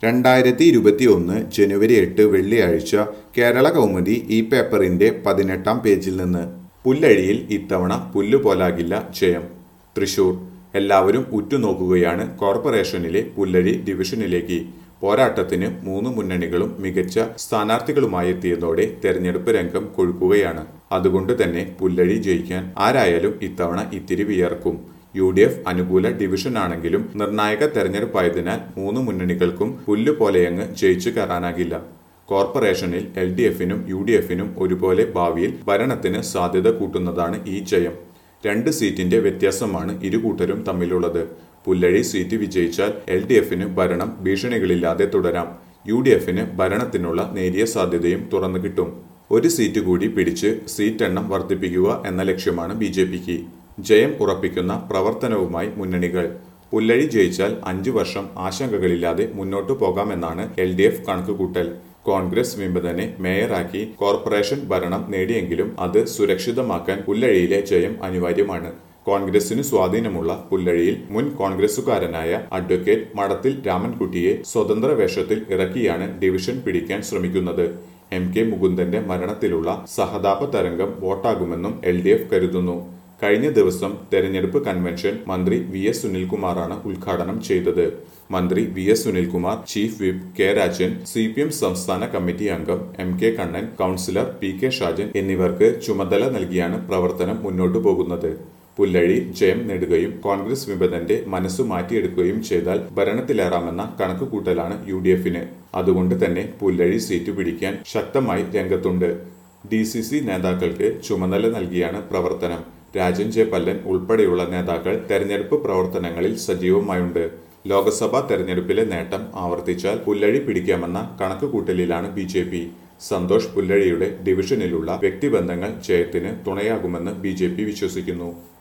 രണ്ടായിരത്തി ഇരുപത്തി ഒന്ന് ജനുവരി എട്ട് വെള്ളിയാഴ്ച കേരള കൗമുദി ഈ പേപ്പറിന്റെ പതിനെട്ടാം പേജിൽ നിന്ന് പുല്ലഴിയിൽ ഇത്തവണ പുല്ലുപോലാകില്ല ജയം തൃശൂർ എല്ലാവരും ഉറ്റുനോക്കുകയാണ് കോർപ്പറേഷനിലെ പുല്ലഴി ഡിവിഷനിലേക്ക് പോരാട്ടത്തിന് മൂന്ന് മുന്നണികളും മികച്ച സ്ഥാനാർത്ഥികളുമായി എത്തിയതോടെ തെരഞ്ഞെടുപ്പ് രംഗം കൊഴുക്കുകയാണ് അതുകൊണ്ട് തന്നെ പുല്ലഴി ജയിക്കാൻ ആരായാലും ഇത്തവണ ഇത്തിരി വിയർക്കും യു ഡി എഫ് അനുകൂല ഡിവിഷനാണെങ്കിലും നിർണായക തെരഞ്ഞെടുപ്പായതിനാൽ മൂന്ന് മുന്നണികൾക്കും പുല്ലുപോലെയങ്ങ് ജയിച്ചു കയറാനാകില്ല കോർപ്പറേഷനിൽ എൽ ഡി എഫിനും യു ഡി എഫിനും ഒരുപോലെ ഭാവിയിൽ ഭരണത്തിന് സാധ്യത കൂട്ടുന്നതാണ് ഈ ജയം രണ്ട് സീറ്റിന്റെ വ്യത്യാസമാണ് ഇരു കൂട്ടരും തമ്മിലുള്ളത് പുല്ലഴി സീറ്റ് വിജയിച്ചാൽ എൽ ഡി എഫിന് ഭരണം ഭീഷണികളില്ലാതെ തുടരാം യു ഡി എഫിന് ഭരണത്തിനുള്ള നേരിയ സാധ്യതയും തുറന്നു കിട്ടും ഒരു സീറ്റ് കൂടി പിടിച്ച് സീറ്റ് എണ്ണം വർദ്ധിപ്പിക്കുക എന്ന ലക്ഷ്യമാണ് ബി ജെ പിക്ക് ജയം ഉറപ്പിക്കുന്ന പ്രവർത്തനവുമായി മുന്നണികൾ പുല്ലഴി ജയിച്ചാൽ അഞ്ചു വർഷം ആശങ്കകളില്ലാതെ മുന്നോട്ടു പോകാമെന്നാണ് എൽ ഡി എഫ് കണക്കുകൂട്ടൽ കോൺഗ്രസ് വിമതനെ മേയറാക്കി കോർപ്പറേഷൻ ഭരണം നേടിയെങ്കിലും അത് സുരക്ഷിതമാക്കാൻ പുല്ലഴിയിലെ ജയം അനിവാര്യമാണ് കോൺഗ്രസിന് സ്വാധീനമുള്ള പുല്ലഴിയിൽ മുൻ കോൺഗ്രസുകാരനായ അഡ്വക്കേറ്റ് മടത്തിൽ രാമൻകുട്ടിയെ സ്വതന്ത്ര വേഷത്തിൽ ഇറക്കിയാണ് ഡിവിഷൻ പിടിക്കാൻ ശ്രമിക്കുന്നത് എം കെ മുകുന്ദന്റെ മരണത്തിലുള്ള സഹതാപ തരംഗം വോട്ടാകുമെന്നും എൽ ഡി എഫ് കരുതുന്നു കഴിഞ്ഞ ദിവസം തെരഞ്ഞെടുപ്പ് കൺവെൻഷൻ മന്ത്രി വി എസ് സുനിൽകുമാറാണ് ഉദ്ഘാടനം ചെയ്തത് മന്ത്രി V S Sunilkumar chief whip K Rajan C P M സംസ്ഥാന കമ്മിറ്റി അംഗം M K Kannan councillor P K Shajan എന്നിവർക്ക് ചുമതല നൽകിയാണ് പ്രവർത്തനം മുന്നോട്ടു പോകുന്നത് പുല്ലഴി ജയം നേടുകയും കോൺഗ്രസ് വിമതന്റെ മനസ്സു മാറ്റിയെടുക്കുകയും ചെയ്താൽ ഭരണത്തിലേറാമെന്ന കണക്കുകൂട്ടലാണ് യു ഡി എഫിന് അതുകൊണ്ട് തന്നെ പുല്ലഴി സീറ്റ് പിടിക്കാൻ ശക്തമായി രംഗത്തുണ്ട് ഡി സി സി നേതാക്കൾക്ക് ചുമതല നൽകിയാണ് പ്രവർത്തനം രാജൻ ജെ പല്ലൻ ഉൾപ്പെടെയുള്ള നേതാക്കൾ തെരഞ്ഞെടുപ്പ് പ്രവർത്തനങ്ങളിൽ സജീവമായുണ്ട് ലോക്സഭാ തെരഞ്ഞെടുപ്പിലെ നേട്ടം ആവർത്തിച്ചാൽ പുല്ലഴി പിടിക്കാമെന്ന കണക്കുകൂട്ടലിലാണ് ബി ജെ പി സന്തോഷ് പുല്ലഴിയുടെ ഡിവിഷനിലുള്ള വ്യക്തിബന്ധങ്ങൾ ജയത്തിന് തുണയാകുമെന്ന് ബി ജെ പി വിശ്വസിക്കുന്നു